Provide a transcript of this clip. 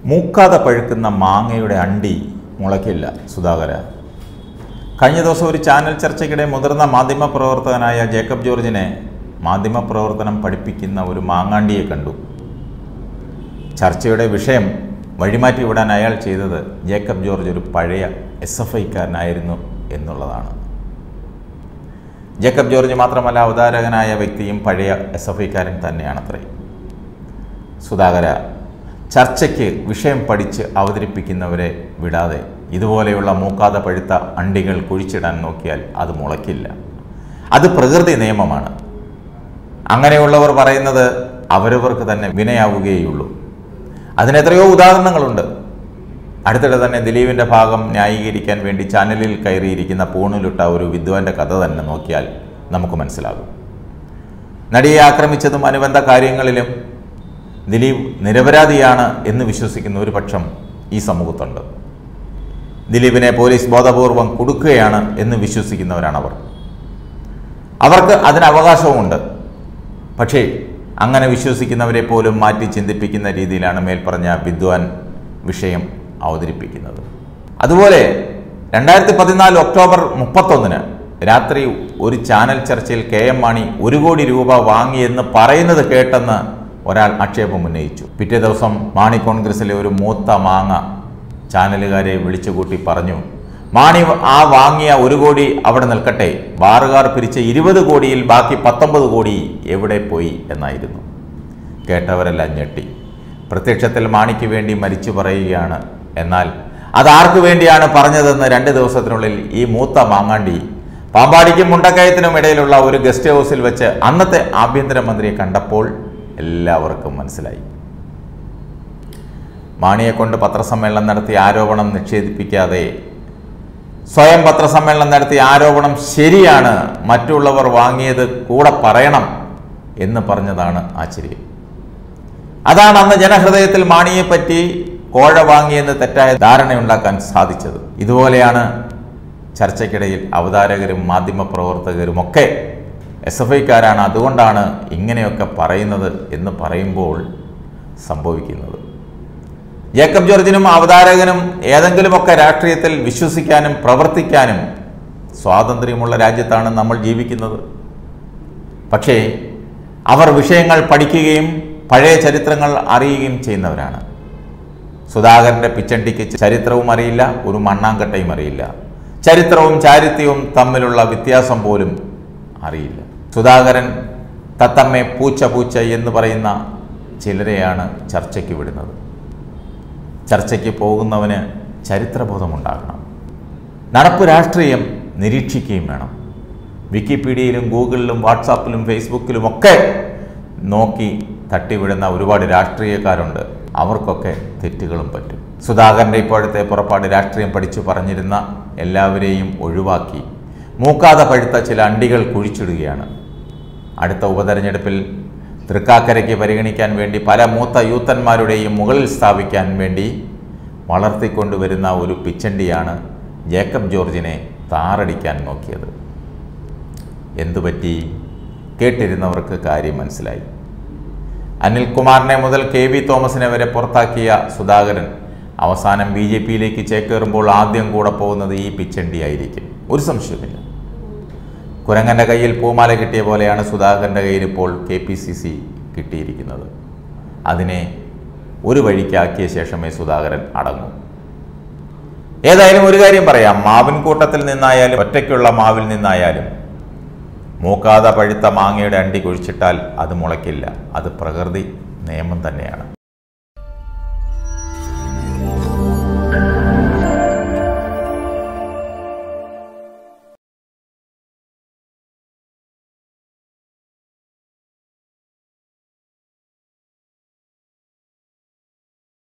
മൂക്കാതെ പഴുക്കുന്ന മാങ്ങയുടെ അണ്ടി മുളയ്ക്കില്ല സുധാകര കഴിഞ്ഞ ദിവസം ഒരു ചാനൽ ചർച്ചയ്ക്കിടെ മുതിർന്ന മാധ്യമപ്രവർത്തകനായ ജേക്കബ് ജോർജിനെ മാധ്യമപ്രവർത്തനം പഠിപ്പിക്കുന്ന ഒരു മാങ്ങാണ്ടിയെ കണ്ടു ചർച്ചയുടെ വിഷയം വഴിമാറ്റി വിടാൻ അയാൾ ചെയ്തത് ജേക്കബ് ജോർജ് ഒരു പഴയ എസ് എഫ് ഐക്കാരനായിരുന്നു എന്നുള്ളതാണ് ജേക്കബ് ജോർജ് മാത്രമല്ല അവതാരകനായ വ്യക്തിയും പഴയ എസ് എഫ് ഐക്കാരൻ തന്നെയാണത്രേ സുധാകര ചർച്ചയ്ക്ക് വിഷയം പഠിച്ച് അവതരിപ്പിക്കുന്നവരെ വിടാതെ ഇതുപോലെയുള്ള മൂക്കാതെ പഴുത്ത അണ്ടികൾ കുഴിച്ചിടാൻ നോക്കിയാൽ അത് മുളയ്ക്കില്ല അത് പ്രകൃതി നിയമമാണ് അങ്ങനെയുള്ളവർ പറയുന്നത് അവരവർക്ക് തന്നെ വിനയാവുകയുള്ളൂ അതിനെത്രയോ ഉദാഹരണങ്ങളുണ്ട് അടുത്തിടെ തന്നെ ദിലീപിൻ്റെ ഭാഗം ന്യായീകരിക്കാൻ വേണ്ടി ചാനലിൽ കയറിയിരിക്കുന്ന പൂണിലിട്ട ഒരു വിദ്വാൻ്റെ കഥ തന്നെ നോക്കിയാൽ നമുക്ക് മനസ്സിലാകും നടിയെ ആക്രമിച്ചതും അനുബന്ധ കാര്യങ്ങളിലും ദിലീപ് നിരപരാധിയാണ് എന്ന് വിശ്വസിക്കുന്ന ഒരു പക്ഷം ഈ സമൂഹത്തുണ്ട് ദിലീപിനെ പോലീസ് ബോധപൂർവം കൊടുക്കുകയാണ് എന്ന് വിശ്വസിക്കുന്നവരാണവർ അവർക്ക് അതിന് അവകാശവുമുണ്ട് പക്ഷേ അങ്ങനെ വിശ്വസിക്കുന്നവരെ പോലും മാറ്റി ചിന്തിപ്പിക്കുന്ന രീതിയിലാണ് മേൽപ്പറഞ്ഞ വിദ്വാൻ വിഷയം അവതരിപ്പിക്കുന്നത് അതുപോലെ രണ്ടായിരത്തി പതിനാല് ഒക്ടോബർ മുപ്പത്തൊന്നിന് രാത്രി ഒരു ചാനൽ ചർച്ചയിൽ കെ എം മാണി ഒരു കോടി രൂപ വാങ്ങിയെന്ന് പറയുന്നത് കേട്ടെന്ന് ഒരാൾ ആക്ഷേപം ഉന്നയിച്ചു പിറ്റേ ദിവസം മാണി കോൺഗ്രസിലെ ഒരു മൂത്ത മാങ്ങ ചാനലുകാരെ വിളിച്ചുകൂട്ടി പറഞ്ഞു മാണി ആ വാങ്ങിയ ഒരു കോടി അവിടെ നിൽക്കട്ടെ ബാറുകാർ പിരിച്ച ഇരുപത് കോടിയിൽ ബാക്കി പത്തൊമ്പത് കോടി എവിടെ പോയി എന്നായിരുന്നു കേട്ടവരെല്ലാം ഞെട്ടി പ്രത്യക്ഷത്തിൽ മാണിക്ക് വേണ്ടി മരിച്ചു പറയുകയാണ് എന്നാൽ അതാർക്കു വേണ്ടിയാണ് പറഞ്ഞതെന്ന് രണ്ട് ദിവസത്തിനുള്ളിൽ ഈ മൂത്ത മാങ്ങാണ്ടി പാമ്പാടിക്കും മുണ്ടക്കയത്തിനും ഇടയിലുള്ള ഒരു ഗസ്റ്റ് ഹൗസിൽ വെച്ച് അന്നത്തെ ആഭ്യന്തരമന്ത്രിയെ കണ്ടപ്പോൾ എല്ലാവർക്കും മനസ്സിലായി മാണിയെ കൊണ്ട് പത്രസമ്മേളനം നടത്തി ആരോപണം നിഷേധിപ്പിക്കാതെ സ്വയം പത്രസമ്മേളനം നടത്തി ആരോപണം ശരിയാണ് മറ്റുള്ളവർ വാങ്ങിയത് കൂടെ പറയണം എന്ന് പറഞ്ഞതാണ് ആശ്ചര്യം അതാണ് അന്ന് ജനഹൃദയത്തിൽ മാണിയെപ്പറ്റി കോഴ വാങ്ങിയെന്ന് തെറ്റായ ധാരണയുണ്ടാക്കാൻ സാധിച്ചത് ഇതുപോലെയാണ് ചർച്ചയ്ക്കിടയിൽ അവതാരകരും മാധ്യമപ്രവർത്തകരും ഒക്കെ എസ് എഫ് ഐക്കാരാണ് അതുകൊണ്ടാണ് ഇങ്ങനെയൊക്കെ പറയുന്നത് എന്ന് പറയുമ്പോൾ സംഭവിക്കുന്നത് ജേക്കബ് ജോർജിനും അവതാരകനും ഏതെങ്കിലുമൊക്കെ രാഷ്ട്രീയത്തിൽ വിശ്വസിക്കാനും പ്രവർത്തിക്കാനും സ്വാതന്ത്ര്യമുള്ള രാജ്യത്താണ് നമ്മൾ ജീവിക്കുന്നത് പക്ഷേ അവർ വിഷയങ്ങൾ പഠിക്കുകയും പഴയ ചരിത്രങ്ങൾ അറിയുകയും ചെയ്യുന്നവരാണ് സുധാകരൻ്റെ പിച്ചണ്ടിക്ക് ചരിത്രവും അറിയില്ല ഒരു മണ്ണാങ്കട്ടയും അറിയില്ല ചരിത്രവും ചാരിത്യവും തമ്മിലുള്ള വ്യത്യാസം പോലും അറിയില്ല സുധാകരൻ തത്തമ്മെ പൂച്ച പൂച്ച എന്ന് പറയുന്ന ചിലരെയാണ് ചർച്ചയ്ക്ക് വിടുന്നത് ചർച്ചയ്ക്ക് പോകുന്നവന് ചരിത്രബോധമുണ്ടാകണം നടപ്പ് രാഷ്ട്രീയം നിരീക്ഷിക്കുകയും വേണം വിക്കിപീഡിയയിലും ഗൂഗിളിലും വാട്സാപ്പിലും ഫേസ്ബുക്കിലും ഒക്കെ നോക്കി തട്ടിവിടുന്ന ഒരുപാട് രാഷ്ട്രീയക്കാരുണ്ട് അവർക്കൊക്കെ തെറ്റുകളും പറ്റും സുധാകരൻ്റെ ഇപ്പോഴത്തെ പുറപ്പാട് രാഷ്ട്രീയം പഠിച്ചു പറഞ്ഞിരുന്ന എല്ലാവരെയും ഒഴിവാക്കി മൂക്കാതെ പഴുത്ത ചില അണ്ടികൾ കുഴിച്ചിടുകയാണ് അടുത്ത ഉപതെരഞ്ഞെടുപ്പിൽ തൃക്കാക്കരയ്ക്ക് പരിഗണിക്കാൻ വേണ്ടി പല മൂത്ത യൂത്തന്മാരുടെയും മുകളിൽ സ്ഥാപിക്കാൻ വേണ്ടി വളർത്തിക്കൊണ്ടുവരുന്ന ഒരു പിച്ചണ്ടിയാണ് ജേക്കബ് ജോർജിനെ താറടിക്കാൻ നോക്കിയത് എന്തുപറ്റി കേട്ടിരുന്നവർക്ക് കാര്യം മനസ്സിലായി അനിൽകുമാറിനെ മുതൽ കെ വി തോമസിനെ വരെ പുറത്താക്കിയ സുധാകരൻ അവസാനം ബി ജെ പിയിലേക്ക് ചേക്കേറുമ്പോൾ ആദ്യം കൂടെ പോകുന്നത് ഈ പിച്ചണ്ടിയായിരിക്കും ഒരു സംശയമില്ല കുരങ്ങൻ്റെ കയ്യിൽ പൂമാല കിട്ടിയ പോലെയാണ് സുധാകരൻ്റെ കയ്യിൽ ഇപ്പോൾ കെ പി സി സി കിട്ടിയിരിക്കുന്നത് അതിനെ ഒരു വഴിക്കാക്കിയ ശേഷമേ സുധാകരൻ അടങ്ങൂ ഏതായാലും ഒരു കാര്യം പറയാം മാവിൻ കൂട്ടത്തിൽ നിന്നായാലും ഒറ്റയ്ക്കുള്ള മാവിൽ നിന്നായാലും മൂക്കാതെ പഴുത്ത മാങ്ങയുടെ അണ്ടി കുഴിച്ചിട്ടാൽ അത് മുളയ്ക്കില്ല അത് പ്രകൃതി നിയമം തന്നെയാണ്